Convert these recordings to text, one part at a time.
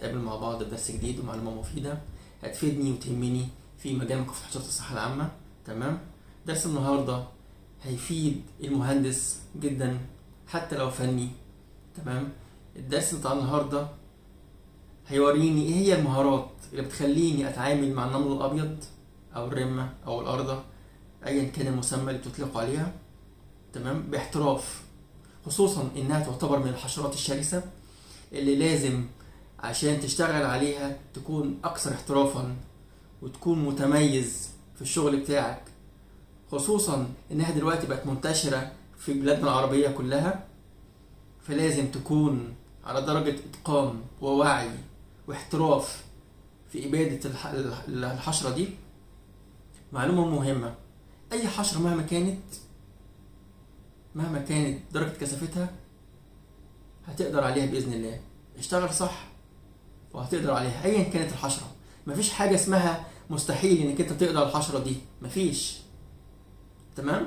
نتقابل مع بعض في درس جديد ومعلومة مفيدة هتفيدني وتهمني في مجال مكافحة حشرات الصحة العامة تمام درس النهاردة هيفيد المهندس جدا حتى لو فني تمام الدرس بتاع النهاردة هيوريني ايه هي المهارات اللي بتخليني اتعامل مع النمل الابيض او الرمة او الارضة ايا كان المسمى اللي بتطلق عليها تمام باحتراف خصوصا انها تعتبر من الحشرات الشرسة اللي لازم عشان تشتغل عليها تكون اكثر احترافا وتكون متميز في الشغل بتاعك خصوصا انها دلوقتي بقت منتشرة في بلادنا العربية كلها فلازم تكون على درجة اتقان ووعي واحتراف في إبادة الح- الحشرة دي معلومة مهمة أي حشرة مهما كانت مهما كانت درجة كثافتها هتقدر عليها بإذن الله اشتغل صح وهتقدر عليها أيا كانت الحشرة مفيش حاجة اسمها مستحيل إنك أنت تقدر على الحشرة دي مفيش تمام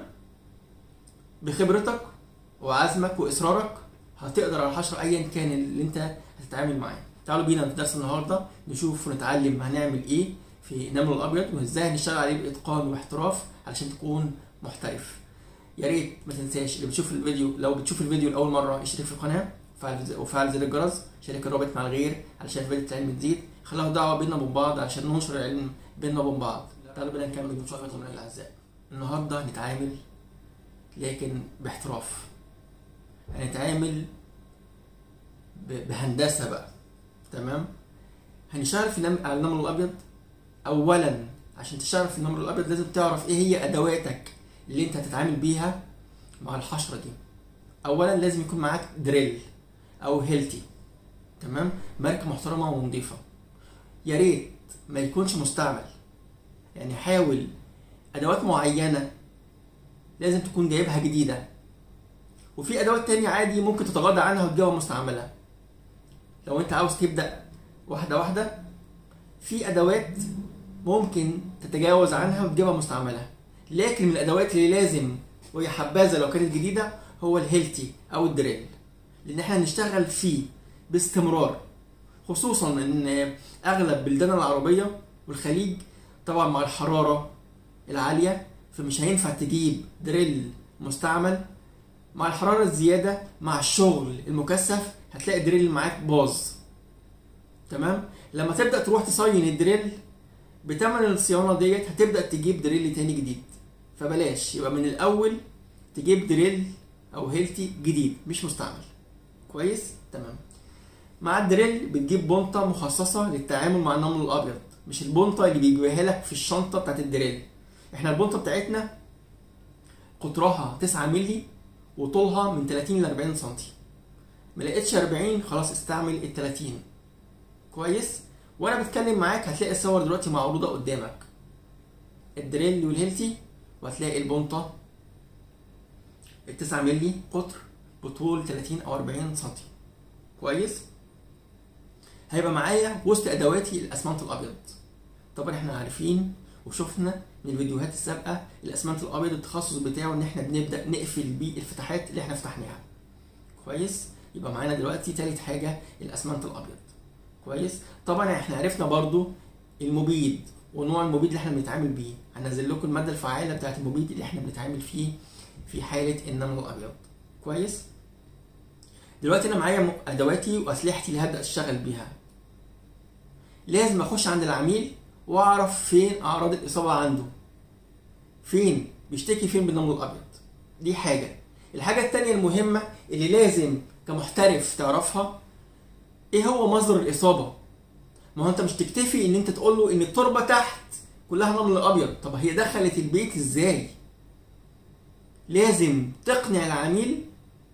بخبرتك وعزمك وإصرارك هتقدر على الحشرة أيا كان اللي أنت هتتعامل معاه تعالوا بينا في درس النهارده نشوف ونتعلم هنعمل ايه في النمل الابيض وازاي هنشتغل عليه باتقان واحتراف علشان تكون محترف يا ريت ما تنساش اللي بتشوف الفيديو لو بتشوف الفيديو لاول مره اشترك في القناه وفعل وفعل زر الجرس شارك الرابط مع الغير علشان فائده العلم تزيد خلوها دعوه بينا وبين بعض علشان ننشر العلم بينا وبين بعض تعالوا بينا نكمل ونشوف زملائي الاعزاء النهارده هنتعامل لكن باحتراف هنتعامل ب- بهندسه بقى تمام هنشتغل في النمل على النمل الابيض اولا عشان تشتغل في النمل الابيض لازم تعرف ايه هي ادواتك اللي انت هتتعامل بيها مع الحشره دي اولا لازم يكون معاك دريل او هيلتي تمام ماركه محترمه ونظيفه يا ريت ما يكونش مستعمل يعني حاول ادوات معينه لازم تكون جايبها جديده وفي ادوات تانية عادي ممكن تتغاضى عنها وتجيبها مستعمله لو انت عاوز تبدا واحده واحده في ادوات ممكن تتجاوز عنها وتجيبها مستعمله لكن من الادوات اللي لازم وهي حبذا لو كانت جديده هو الهيلتي او الدريل لان احنا هنشتغل فيه باستمرار خصوصا ان اغلب بلدان العربيه والخليج طبعا مع الحراره العاليه فمش هينفع تجيب دريل مستعمل مع الحراره الزياده مع الشغل المكثف هتلاقي الدريل معاك باظ تمام لما تبدا تروح تصين الدريل بتمن الصيانه ديت هتبدا تجيب دريل تاني جديد فبلاش يبقى من الاول تجيب دريل او هيلتي جديد مش مستعمل كويس تمام مع الدريل بتجيب بونطه مخصصه للتعامل مع النمل الابيض مش البونطه اللي بيجيبها لك في الشنطه بتاعت الدريل احنا البونطه بتاعتنا قطرها 9 مللي وطولها من 30 ل 40 سنتي ما لقيتش 40 خلاص استعمل ال 30 كويس وانا بتكلم معاك هتلاقي الصور دلوقتي معروضه قدامك الدريل والهيلتي وهتلاقي البونطه ال 9 مللي قطر بطول 30 او 40 سنتي كويس هيبقى معايا وسط ادواتي الاسمنت الابيض طبعا احنا عارفين وشفنا من الفيديوهات السابقه الاسمنت الابيض التخصص بتاعه ان احنا بنبدا نقفل بيه الفتحات اللي احنا فتحناها كويس يبقى معانا دلوقتي تالت حاجه الاسمنت الابيض كويس طبعا احنا عرفنا برضو المبيد ونوع المبيد اللي احنا بنتعامل بيه هنزل لكم الماده الفعاله بتاعت المبيد اللي احنا بنتعامل فيه في حاله النمل الابيض كويس دلوقتي انا معايا م- ادواتي واسلحتي اللي هبدا اشتغل بيها لازم اخش عند العميل واعرف فين اعراض الاصابه عنده فين بيشتكي فين بالنمل الابيض دي حاجه الحاجه التانية المهمه اللي لازم كمحترف تعرفها ايه هو مصدر الاصابه ما هو انت مش تكتفي ان انت تقول له ان التربه تحت كلها نمل ابيض طب هي دخلت البيت ازاي لازم تقنع العميل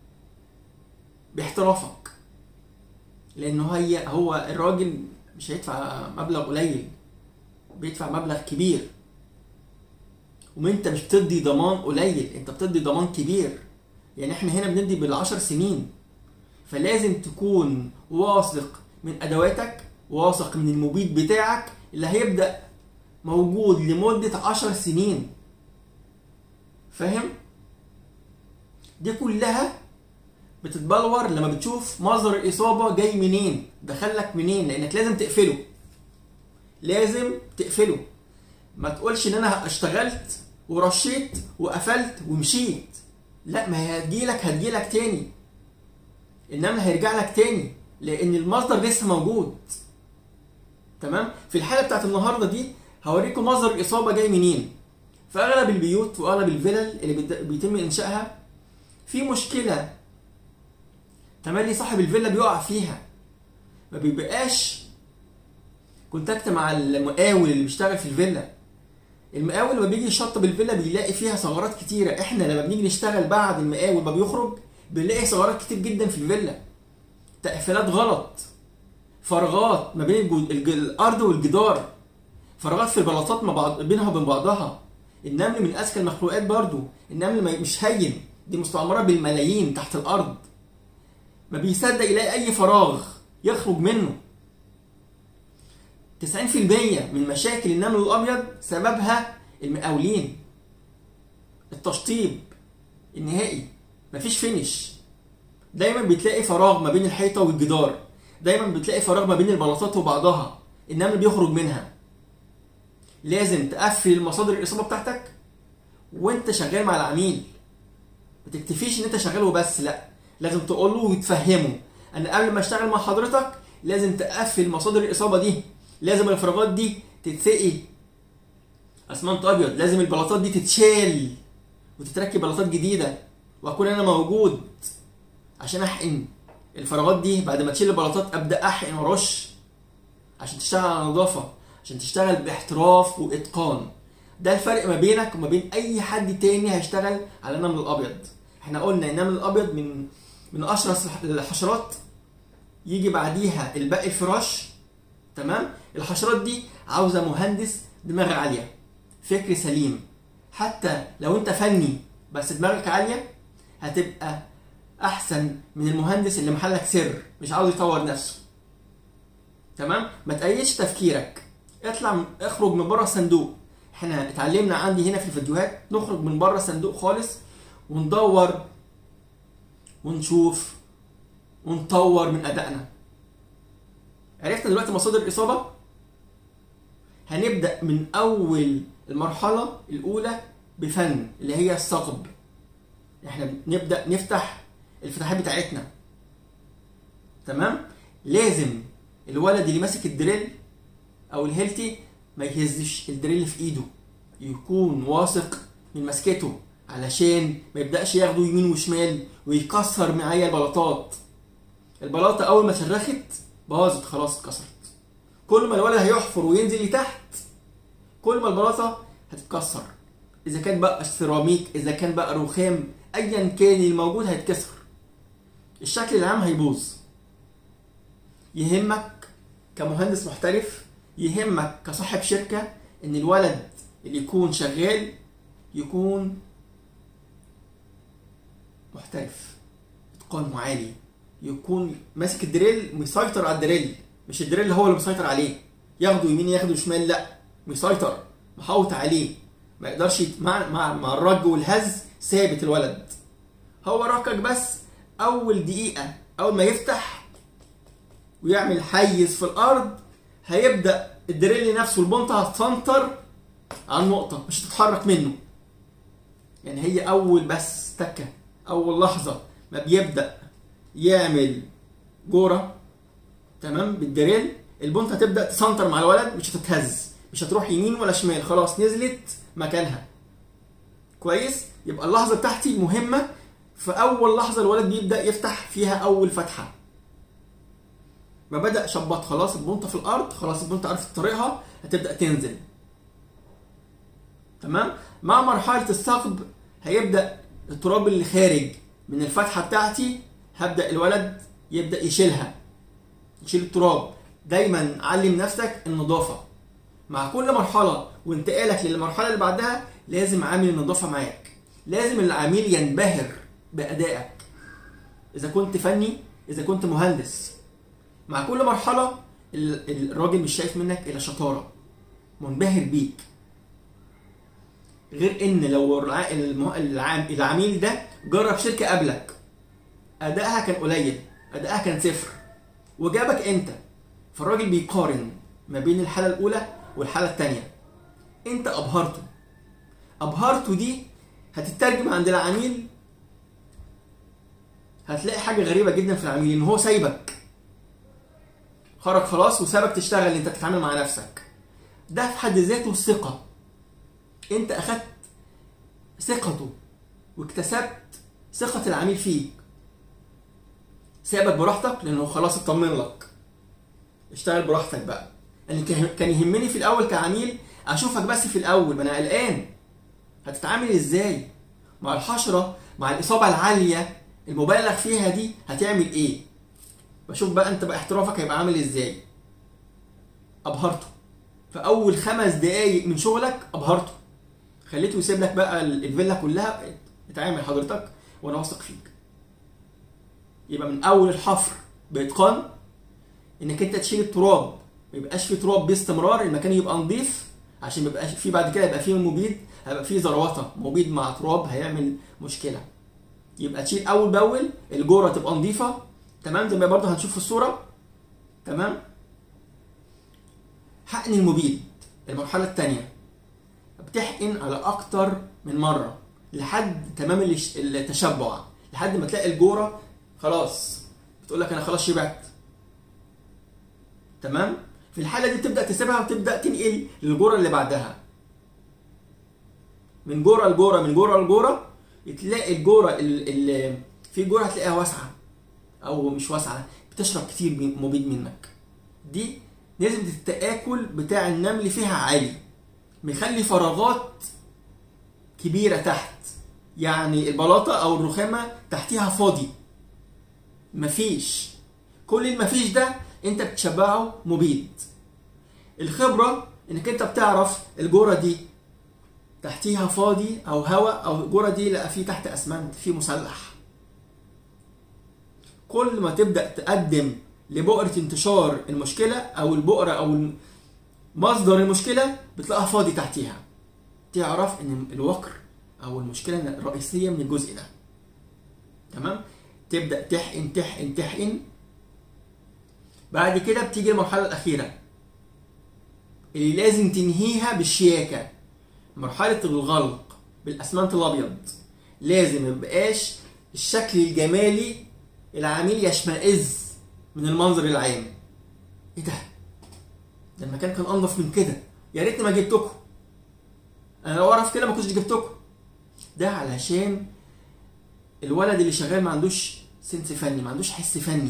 باحترافك لانه هي هو الراجل مش هيدفع مبلغ قليل بيدفع مبلغ كبير وانت مش بتدي ضمان قليل انت بتدي ضمان كبير يعني احنا هنا بندي بالعشر سنين فلازم تكون واثق من ادواتك واثق من المبيد بتاعك اللي هيبدا موجود لمده عشر سنين فاهم دي كلها بتتبلور لما بتشوف مصدر الاصابه جاي منين دخلك منين لانك لازم تقفله لازم تقفله ما تقولش ان انا اشتغلت ورشيت وقفلت ومشيت لا ما هي هتجيلك هتجيلك تاني انما هيرجع لك تاني لان المصدر لسه موجود تمام في الحاله بتاعت النهارده دي هوريكم مصدر الاصابه جاي منين في اغلب البيوت واغلب الفلل اللي بت- بيتم انشائها في مشكله تملي صاحب الفيلا بيقع فيها ما بيبقاش كونتاكت مع المقاول اللي بيشتغل في الفيلا المقاول لما بيجي يشطب الفيلا بيلاقي فيها ثغرات كتيره احنا لما بنيجي نشتغل بعد المقاول ما بيخرج بنلاقي ثغرات كتير جدا في الفيلا تقفيلات غلط فراغات ما بين الجو- الج- الارض والجدار فراغات في البلاطات مع بعض بينها وبين بعضها النمل من اذكى المخلوقات برضو النمل ما- مش هين دي مستعمره بالملايين تحت الارض ما بيصدق يلاقي اي فراغ يخرج منه 90% من مشاكل النمل الابيض سببها المقاولين التشطيب النهائي مفيش فينش دايما بتلاقي فراغ ما بين الحيطه والجدار دايما بتلاقي فراغ ما بين البلاطات وبعضها النمل بيخرج منها لازم تقفل المصادر الاصابه بتاعتك وانت شغال مع العميل ما تكتفيش ان انت شغال وبس لا لازم تقول له وتفهمه انا قبل ما اشتغل مع حضرتك لازم تقفل مصادر الاصابه دي لازم الفراغات دي تتسقي اسمنت ابيض لازم البلاطات دي تتشال وتتركب بلاطات جديده واكون انا موجود عشان احقن الفراغات دي بعد ما تشيل البلاطات ابدا احقن وارش عشان تشتغل على نظافه عشان تشتغل باحتراف واتقان ده الفرق ما بينك وما بين اي حد تاني هيشتغل على النمل الابيض احنا قلنا النمل الابيض من من اشرس الحشرات يجي بعديها الباقي الفراش تمام الحشرات دي عاوزه مهندس دماغ عاليه فكر سليم حتى لو انت فني بس دماغك عاليه هتبقى احسن من المهندس اللي محلك سر مش عاوز يطور نفسه تمام ما تقيدش تفكيرك اطلع م- اخرج من بره الصندوق احنا اتعلمنا عندي هنا في الفيديوهات نخرج من بره الصندوق خالص وندور ونشوف ونطور من ادائنا عرفنا دلوقتي مصادر الاصابه هنبدا من اول المرحله الاولى بفن اللي هي الثقب احنا نبدا نفتح الفتحات بتاعتنا تمام لازم الولد اللي ماسك الدريل او الهيلتي ما يهزش الدريل في ايده يكون واثق من مسكته علشان ما يبداش ياخده يمين وشمال ويكسر معايا البلاطات البلاطه اول ما صرخت باظت خلاص اتكسرت كل ما الولد هيحفر وينزل لتحت كل ما البلاطه هتتكسر اذا كان بقى سيراميك اذا كان بقى رخام ايا كان الموجود هيتكسر الشكل العام هيبوظ يهمك كمهندس محترف يهمك كصاحب شركة ان الولد اللي يكون شغال يكون محترف اتقانه عالي يكون ماسك الدريل مسيطر على الدريل مش الدريل هو اللي مسيطر عليه ياخده يمين ياخده شمال لا مسيطر محوط عليه ما يقدرش يت- مع مع مع الرج والهز ثابت الولد هو ركك بس اول دقيقه اول ما يفتح ويعمل حيز في الارض هيبدا الدريل نفسه البنطه هتسنطر على النقطه مش هتتحرك منه يعني هي اول بس تكه اول لحظه ما بيبدا يعمل جوره تمام بالدريل البنطه هتبدا تسنطر مع الولد مش هتتهز مش هتروح يمين ولا شمال خلاص نزلت مكانها كويس يبقى اللحظه بتاعتي مهمه في اول لحظه الولد بيبدا يفتح فيها اول فتحه ما بدا شبط خلاص البنطه في الارض خلاص البنطه عرفت طريقها هتبدا تنزل تمام مع مرحله الثقب هيبدا التراب اللي خارج من الفتحه بتاعتي هبدا الولد يبدا يشيلها يشيل التراب دايما علم نفسك النظافه مع كل مرحله وانتقالك للمرحله اللي بعدها لازم عامل النظافه معاك لازم العميل ينبهر بادائك اذا كنت فني اذا كنت مهندس مع كل مرحله ال- الراجل مش شايف منك الا شطاره منبهر بيك غير ان لو الع- المه- العام- العميل ده جرب شركه قبلك ادائها كان قليل ادائها كان صفر وجابك انت فالراجل بيقارن ما بين الحاله الاولى والحاله الثانيه انت ابهرته ابهرته دي هتترجم عند العميل هتلاقي حاجه غريبه جدا في العميل ان هو سايبك خرج خلاص وسابك تشتغل انت تتعامل مع نفسك ده في حد ذاته ثقه انت اخدت ثقته واكتسبت ثقه العميل فيك سابك براحتك لانه خلاص اطمن لك اشتغل براحتك بقى يعني كان يهمني في الاول كعميل اشوفك بس في الاول ما انا قلقان هتتعامل ازاي مع الحشره مع الاصابه العاليه المبالغ فيها دي هتعمل ايه بشوف بقى انت بقى احترافك هيبقى عامل ازاي ابهرته في اول خمس دقايق من شغلك ابهرته خليته يسيب لك بقى الفيلا كلها اتعامل حضرتك وانا واثق فيك يبقى من اول الحفر باتقان انك انت تشيل التراب ما يبقاش في تراب باستمرار المكان يبقى نظيف عشان ما يبقاش في بعد كده يبقى فيه مبيد هيبقى فيه زروطه مبيد مع تراب هيعمل مشكله يبقى تشيل اول باول الجوره تبقى نظيفه تمام زي ما برضه هنشوف في الصوره تمام حقن المبيد المرحله الثانيه بتحقن على اكتر من مره لحد تمام التشبع لحد ما تلاقي الجوره خلاص بتقول لك انا خلاص شبعت تمام في الحاله دي تبدا تسيبها وتبدا تنقل للجوره اللي بعدها من جوره لجوره من جوره لجوره تلاقي الجوره اللي في جوره هتلاقيها واسعه او مش واسعه بتشرب كتير مبيد منك دي نسبه التاكل بتاع النمل فيها عالي مخلي فراغات كبيره تحت يعني البلاطه او الرخامه تحتيها فاضي مفيش كل المفيش ده انت بتشبعه مبيد الخبره انك انت بتعرف الجوره دي تحتيها فاضي او هواء او الجوره دي لا في تحت اسمنت في مسلح كل ما تبدا تقدم لبؤره انتشار المشكله او البؤره او مصدر المشكله بتلاقيها فاضي تحتيها تعرف ان الوقر او المشكله الرئيسيه من الجزء ده تمام تبدا تحقن تحقن تحقن بعد كده بتيجي المرحله الاخيره اللي لازم تنهيها بالشياكه مرحله الغلق بالاسمنت الابيض لازم ميبقاش الشكل الجمالي العميل يشمئز من المنظر العام ايه ده ده المكان كان انضف من كده يا ريتني ما جبتكم انا لو اعرف كده ما كنتش جبتكم ده علشان الولد اللي شغال ما عندوش سنس فني ما عندوش حس فني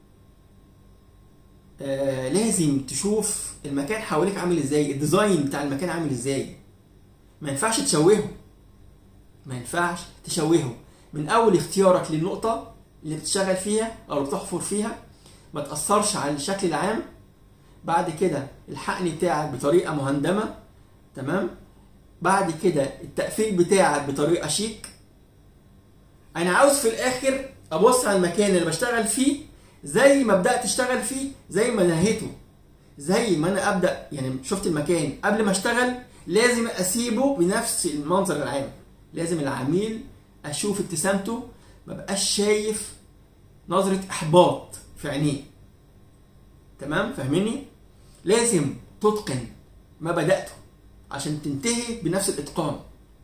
آه لازم تشوف المكان حواليك عامل ازاي الديزاين بتاع المكان عامل ازاي ما ينفعش تشوهه ما ينفعش تشوهه من اول اختيارك للنقطه اللي بتشتغل فيها او اللي بتحفر فيها ما تاثرش على الشكل العام بعد كده الحقن بتاعك بطريقه مهندمه تمام بعد كده التقفيل بتاعك بطريقه شيك انا عاوز في الاخر ابص على المكان اللي بشتغل فيه زي ما بدات اشتغل فيه زي ما نهيته زي ما انا ابدا يعني شفت المكان قبل ما اشتغل لازم اسيبه بنفس المنظر العام لازم العميل اشوف ابتسامته ما بقاش شايف نظره احباط في عينيه تمام فاهميني لازم تتقن ما بداته عشان تنتهي بنفس الاتقان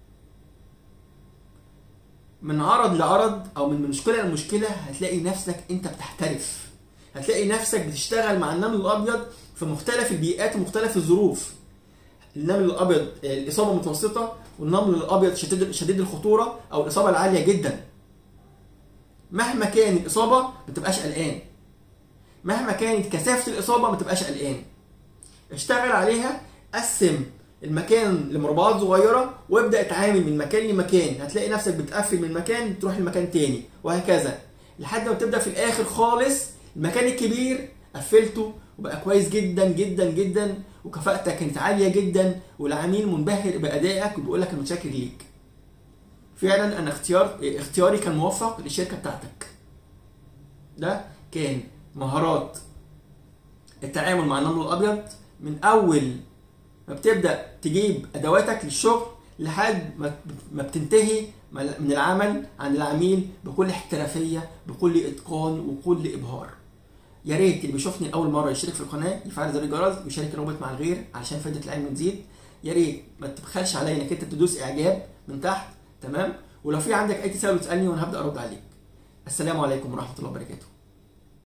من عرض لعرض او من مشكله لمشكله هتلاقي نفسك انت بتحترف هتلاقي نفسك بتشتغل مع النمل الابيض في مختلف البيئات ومختلف الظروف النمل الابيض الاصابه متوسطه والنمل الابيض شديد شديد الخطوره او الاصابه العاليه جدا مهما كان الاصابه ما تبقاش قلقان مهما كانت كثافه الاصابه ما تبقاش قلقان اشتغل عليها قسم المكان لمربعات صغيره وابدا اتعامل من مكان لمكان هتلاقي نفسك بتقفل من مكان تروح لمكان تاني وهكذا لحد ما تبدا في الاخر خالص المكان الكبير قفلته وبقى كويس جدا جدا جدا وكفاءتك كانت عاليه جدا والعميل منبهر بادائك وبيقول لك انا متشكر ليك فعلا انا اختيار اختياري كان موفق للشركه بتاعتك ده كان مهارات التعامل مع النمل الابيض من اول ما بتبدا تجيب ادواتك للشغل لحد ما ما بتنتهي من العمل عند العميل بكل احترافيه بكل اتقان وكل ابهار يا ريت اللي بيشوفني لاول مره يشترك في القناه يفعل زر الجرس ويشارك الرابط مع الغير علشان فائده العلم تزيد يا ريت ما تبخلش عليا انك انت تدوس اعجاب من تحت تمام ولو في عندك اي تساؤل تسالني وانا هبدا ارد عليك السلام عليكم ورحمه الله وبركاته